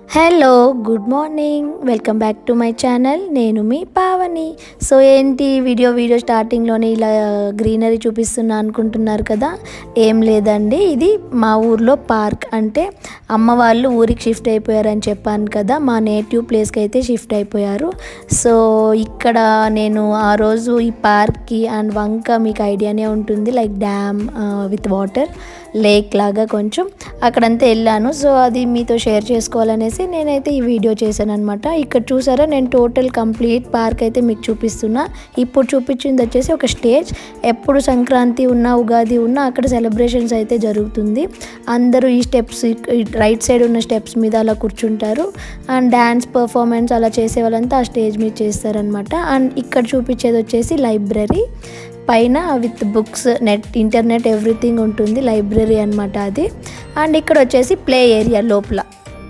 hello good morning welcome back to my channel నేను మీ Pavani so ఏంటి వీడియో వీడియో స్టార్టింగ్లోనే ఇలా గ్రీనరీ చూపిస్తున్నా అనుకుంటున్నారు కదా ఏం లేదండి ఇది మా ఊర్లో పార్క్ అంటే అమ్మ వాళ్ళు ఊరికి షిఫ్ట్ అయిపోయారని చెప్పాను కదా మా నేటివ్ ప్లేస్కి అయితే షిఫ్ట్ అయిపోయారు సో ఇక్కడ నేను ఆ రోజు ఈ పార్క్కి అండ్ వంక మీకు ఐడియానే ఉంటుంది like dam with water lake లాగా కొంచెం అక్కడంతా వెళ్ళాను సో అది మీతో షేర్ చేసుకోవాలనేసి నేనైతే ఈ వీడియో చేశాను అనమాట ఇక్కడ చూసారా నేను టోటల్ కంప్లీట్ పార్క్ అయితే మీకు చూపిస్తున్నా ఇప్పుడు చూపించింది వచ్చేసి ఒక స్టేజ్ ఎప్పుడు సంక్రాంతి ఉన్నా ఉగాది ఉన్నా అక్కడ సెలబ్రేషన్స్ అయితే జరుగుతుంది అందరూ ఈ స్టెప్స్ రైట్ సైడ్ ఉన్న స్టెప్స్ మీద అలా కూర్చుంటారు అండ్ డ్యాన్స్ పర్ఫార్మెన్స్ అలా చేసే వాళ్ళంతా ఆ స్టేజ్ మీద చేస్తారనమాట అండ్ ఇక్కడ చూపించేది వచ్చేసి లైబ్రరీ పైన with books net internet everything ఉంటుంది లైబ్రరీ అనమాట అది అండ్ ఇక్కడ వచ్చేసి ప్లే ఏరియా లోపల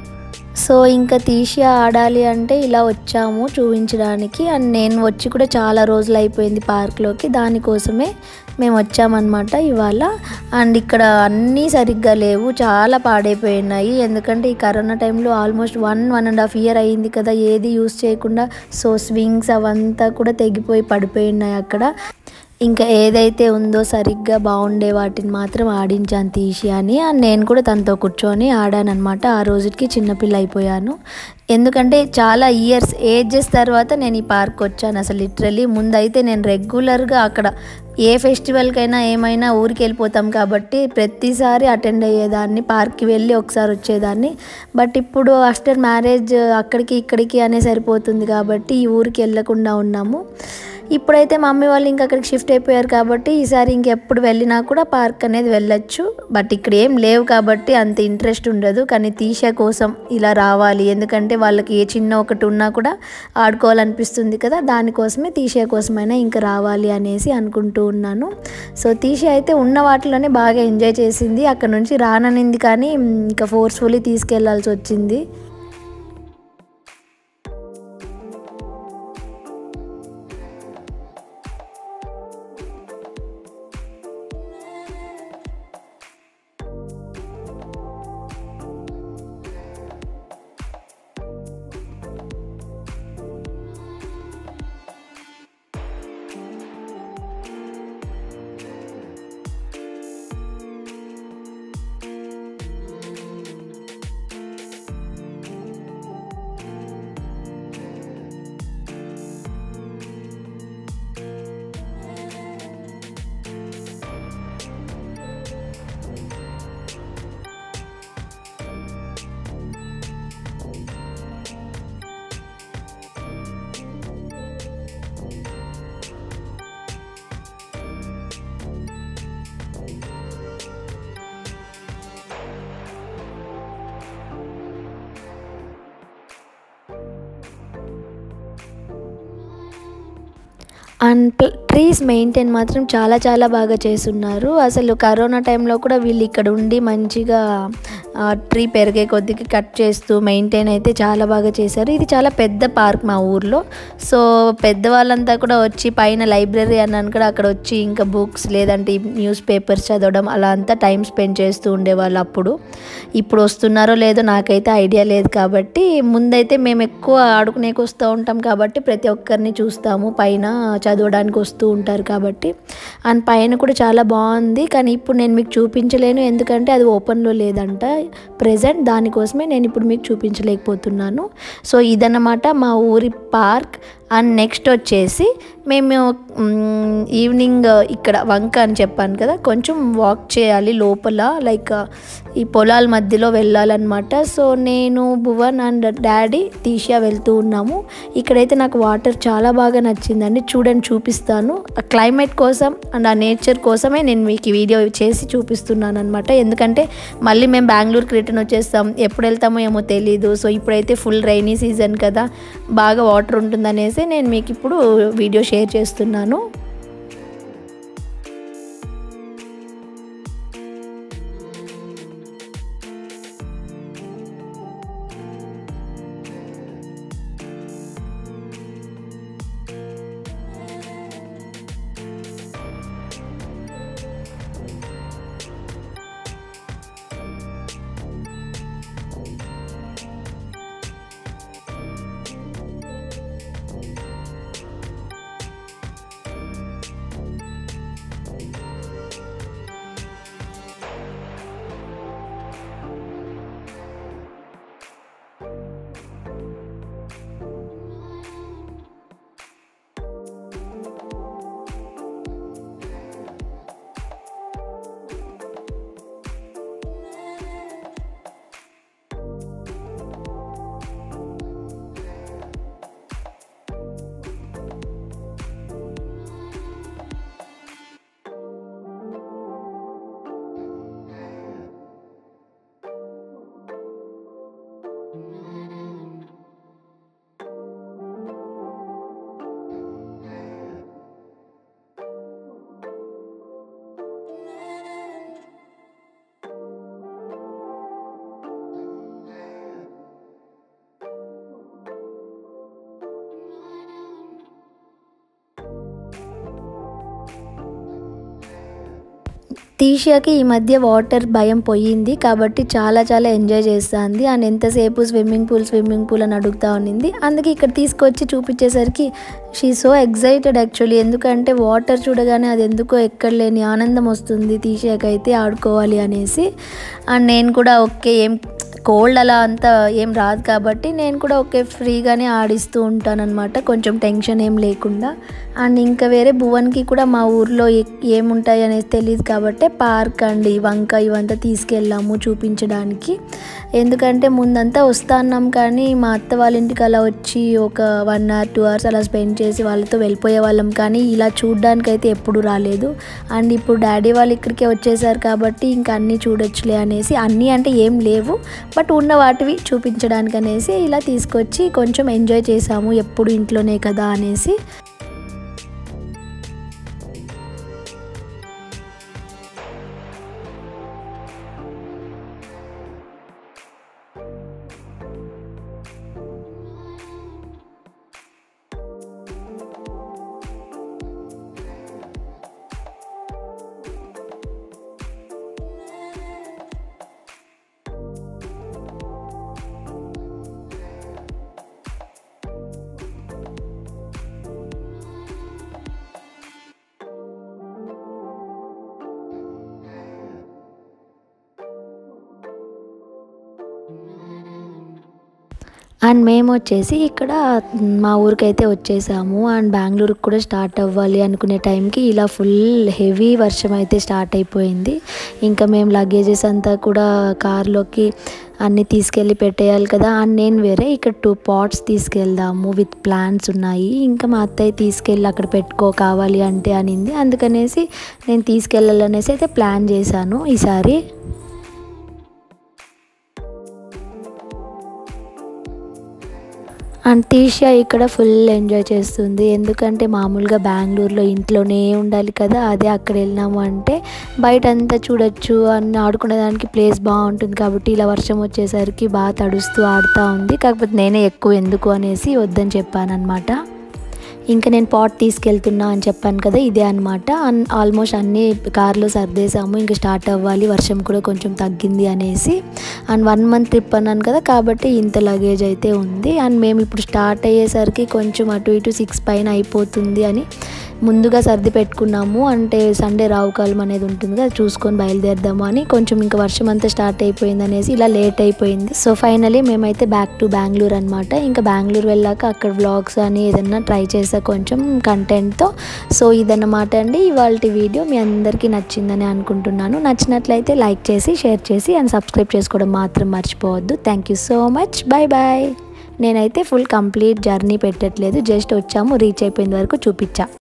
సో ఇంకా తీసి ఆడాలి అంటే ఇలా వచ్చాము చూపించడానికి అండ్ నేను వచ్చి కూడా చాలా రోజులు అయిపోయింది పార్క్లోకి దానికోసమే మేము వచ్చామన్నమాట ఇవాళ అండ్ ఇక్కడ అన్నీ సరిగ్గా లేవు చాలా పాడైపోయినాయి ఎందుకంటే ఈ కరోనా టైంలో almost one one and half year అయ్యింది కదా ఏది యూస్ చేయకుండా సో స్వింగ్స్ అవంతా కూడా తెగిపోయి పడిపోయినాయి అక్కడ ఇంకా ఏదైతే ఉందో సరిగ్గా బాగుండే వాటిని మాత్రం ఆడించాను తీసి అని అండ్ నేను కూడా తనతో కూర్చొని ఆడాను అనమాట ఆ రోజుకి చిన్నపిల్ల అయిపోయాను ఎందుకంటే చాలా ఇయర్స్ ఏజెస్ తర్వాత నేను ఈ పార్క్ వచ్చాను అసలు లిటరలీ ముందైతే నేను రెగ్యులర్గా అక్కడ ఏ ఫెస్టివల్కైనా ఏమైనా ఊరికి వెళ్ళిపోతాం కాబట్టి ప్రతిసారి అటెండ్ అయ్యేదాన్ని పార్క్కి వెళ్ళి ఒకసారి వచ్చేదాన్ని బట్ ఇప్పుడు ఆఫ్టర్ మ్యారేజ్ అక్కడికి ఇక్కడికి అనే సరిపోతుంది కాబట్టి ఈ ఊరికి వెళ్ళకుండా ఉన్నాము ఇప్పుడైతే మమ్మీ వాళ్ళు ఇంకా అక్కడికి షిఫ్ట్ అయిపోయారు కాబట్టి ఈసారి ఇంకెప్పుడు వెళ్ళినా కూడా పార్క్ అనేది వెళ్ళొచ్చు బట్ ఇక్కడ ఏం లేవు కాబట్టి అంత ఇంట్రెస్ట్ ఉండదు కానీ తీసే కోసం ఇలా రావాలి ఎందుకంటే వాళ్ళకి ఏ చిన్న ఒకటి ఉన్నా కూడా ఆడుకోవాలనిపిస్తుంది కదా దానికోసమే తీసే కోసమైనా ఇంకా రావాలి అనేసి అనుకుంటూ ఉన్నాను సో తీసే అయితే ఉన్న వాటిలోనే బాగా ఎంజాయ్ చేసింది అక్కడ నుంచి రాననింది కానీ ఇంకా ఫోర్స్ఫుల్లీ తీసుకెళ్లాల్సి వచ్చింది అండ్ ట్రీస్ మెయింటైన్ మాత్రం చాలా చాలా బాగా చేస్తున్నారు అసలు కరోనా టైంలో కూడా వీళ్ళు ఇక్కడ ఉండి మంచిగా ట్రీ పెరిగే కొద్దికి కట్ చేస్తూ మెయింటైన్ అయితే చాలా బాగా చేశారు ఇది చాలా పెద్ద పార్క్ మా ఊర్లో సో పెద్దవాళ్ళంతా కూడా వచ్చి పైన లైబ్రరీ అన్నాను కూడా అక్కడ వచ్చి ఇంకా బుక్స్ లేదంటే న్యూస్ పేపర్స్ చదవడం అలా అంతా టైం స్పెండ్ చేస్తూ ఉండేవాళ్ళు అప్పుడు ఇప్పుడు వస్తున్నారో లేదో నాకైతే ఐడియా లేదు కాబట్టి ముందైతే మేము ఎక్కువ ఆడుకునేకి వస్తూ ఉంటాం కాబట్టి ప్రతి ఒక్కరిని చూస్తాము పైన చదవడానికి వస్తూ ఉంటారు కాబట్టి అండ్ పైన కూడా చాలా బాగుంది కానీ ఇప్పుడు నేను మీకు చూపించలేను ఎందుకంటే అది ఓపెన్లో లేదంట ప్రజెంట్ దానికోసమే నేను ఇప్పుడు మీకు చూపించలేకపోతున్నాను సో ఇదన్నమాట మా ఊరి పార్క్ అండ్ నెక్స్ట్ వచ్చేసి మేము ఈవినింగ్ ఇక్కడ వంక అని చెప్పాను కదా కొంచెం వాక్ చేయాలి లోపల లైక్ ఈ పొలాల మధ్యలో వెళ్ళాలన్నమాట సో నేను భువన్ అండ్ డాడీ తీషా వెళ్తూ ఉన్నాము ఇక్కడైతే నాకు వాటర్ చాలా బాగా నచ్చిందండి చూడండి చూపిస్తాను ఆ క్లైమేట్ కోసం అండ్ ఆ నేచర్ కోసమే నేను మీకు ఈ వీడియో చేసి చూపిస్తున్నాను అనమాట ఎందుకంటే మళ్ళీ మేము బెంగళూరుకి రిటర్న్ వచ్చేస్తాం ఎప్పుడు వెళ్తామో ఏమో తెలీదు సో ఇప్పుడైతే ఫుల్ రైనీ సీజన్ కదా బాగా వాటర్ ఉంటుందనేసి నేను మీకు ఇప్పుడు వీడియో షేర్ చేస్తున్నాను తీషాకి ఈ మధ్య వాటర్ భయం పోయింది కాబట్టి చాలా చాలా ఎంజాయ్ చేస్తుంది అండ్ ఎంతసేపు స్విమ్మింగ్ పూల్ స్విమ్మింగ్ పూల్ అని అడుగుతా ఉన్నింది అందుకే ఇక్కడ తీసుకొచ్చి చూపించేసరికి షీ సో ఎగ్జైటెడ్ యాక్చువల్లీ ఎందుకంటే వాటర్ చూడగానే అది ఎందుకో ఎక్కడ లేని ఆనందం వస్తుంది తీషాకైతే ఆడుకోవాలి అనేసి అండ్ నేను కూడా ఓకే ఏం కోల్డ్ అలా అంతా ఏం రాదు కాబట్టి నేను కూడా ఓకే ఫ్రీగానే ఆడిస్తూ ఉంటానన్నమాట కొంచెం టెన్షన్ ఏం లేకుండా అండ్ ఇంకా వేరే భువన్కి కూడా మా ఊర్లో ఏ- ఏముంటాయి అనేది తెలియదు కాబట్టి పార్క్ అండి వంక ఇవంతా తీసుకెళ్ళాము చూపించడానికి ఎందుకంటే ముందంతా వస్తా అన్నాం కానీ మా అత్త వాళ్ళ ఇంటికి అలా వచ్చి ఒక వన్ అవర్ టూ అవర్స్ అలా స్పెండ్ చేసి వాళ్ళతో వెళ్ళిపోయే వాళ్ళం కానీ ఇలా చూడడానికి అయితే ఎప్పుడు రాలేదు అండ్ ఇప్పుడు డాడీ వాళ్ళు ఇక్కడికే వచ్చేసారు కాబట్టి ఇంకా అన్నీ చూడొచ్చులే అనేసి అన్నీ అంటే ఏం లేవు బట్ ఉన్న వాటివి చూపించడానికి అనేసి ఇలా తీసుకొచ్చి కొంచెం ఎంజాయ్ చేసాము ఎప్పుడు ఇంట్లోనే కదా అనేసి అండ్ మేము వచ్చేసి ఇక్కడ మా ఊరికైతే వచ్చేసాము అండ్ బెంగళూరుకి కూడా స్టార్ట్ అవ్వాలి అనుకునే టైంకి ఇలా ఫుల్ హెవీ వర్షం అయితే స్టార్ట్ అయిపోయింది ఇంకా మేము లగేజెస్ అంతా కూడా కార్లోకి అన్నీ తీసుకెళ్ళి పెట్టేయాలి కదా అండ్ నేను వేరే ఇక్కడ టూ పాట్స్ తీసుకెళ్దాము విత్ ప్లాంట్స్ ఉన్నాయి ఇంకా మా అత్తయ్య తీసుకెళ్ళి అక్కడ పెట్టుకో కావాలి అంటే అనింది అందుకనేసి నేను తీసుకెళ్ళాలనేసి అయితే ప్లాన్ చేశాను ఈసారి అండ్ తీషా ఇక్కడ ఫుల్ ఎంజాయ్ చేస్తుంది ఎందుకంటే మామూలుగా బెంగళూరులో ఇంట్లోనే ఉండాలి కదా అదే అక్కడ వెళ్ళినాము అంటే బయట అంతా చూడొచ్చు అన్ని ఆడుకునేదానికి ప్లేస్ బాగుంటుంది కాబట్టి ఇలా వర్షం వచ్చేసరికి బాగా తడుస్తూ ఆడుతూ ఉంది కాకపోతే నేనే ఎక్కువ ఎందుకు అనేసి వద్దని చెప్పాను అనమాట ఇంకా నేను పాట్ తీసుకెళ్తున్నా అని చెప్పాను కదా ఇదే అనమాట ఆల్మోస్ట్ అన్నీ కార్లో సర్దేశాము ఇంకా స్టార్ట్ అవ్వాలి వర్షం కూడా కొంచెం తగ్గింది అనేసి అండ్ వన్ మంత్ ట్రిప్ అన్నాను కదా కాబట్టి ఇంత లగేజ్ అయితే ఉంది అండ్ మేము ఇప్పుడు స్టార్ట్ అయ్యేసరికి కొంచెం అటు ఇటు సిక్స్ పైన అయిపోతుంది అని ముందుగా సర్ది పెట్టుకున్నాము అంటే సండే రావుకాలం అనేది ఉంటుంది కదా చూసుకొని బయలుదేరదాము అని కొంచెం ఇంకా వర్షం అంతా స్టార్ట్ అయిపోయింది అనేసి ఇలా లేట్ అయిపోయింది సో ఫైనలీ మేమైతే బ్యాక్ టు బెంగళూరు అనమాట ఇంకా బెంగళూరు వెళ్ళాక అక్కడ వ్లాగ్స్ అని ఏదన్నా ట్రై చేసా కొంచెం కంటెంట్తో సో ఇదన్నమాట అండి ఇవాళ వీడియో మీ అందరికీ నచ్చిందని అనుకుంటున్నాను నచ్చినట్లయితే లైక్ చేసి షేర్ చేసి అండ్ సబ్స్క్రైబ్ చేసుకోవడం మాత్రం మర్చిపోవద్దు thank you so much bye bye నేనైతే ఫుల్ కంప్లీట్ జర్నీ పెట్టట్లేదు జస్ట్ వచ్చాము రీచ్ అయిపోయిన వరకు చూపించా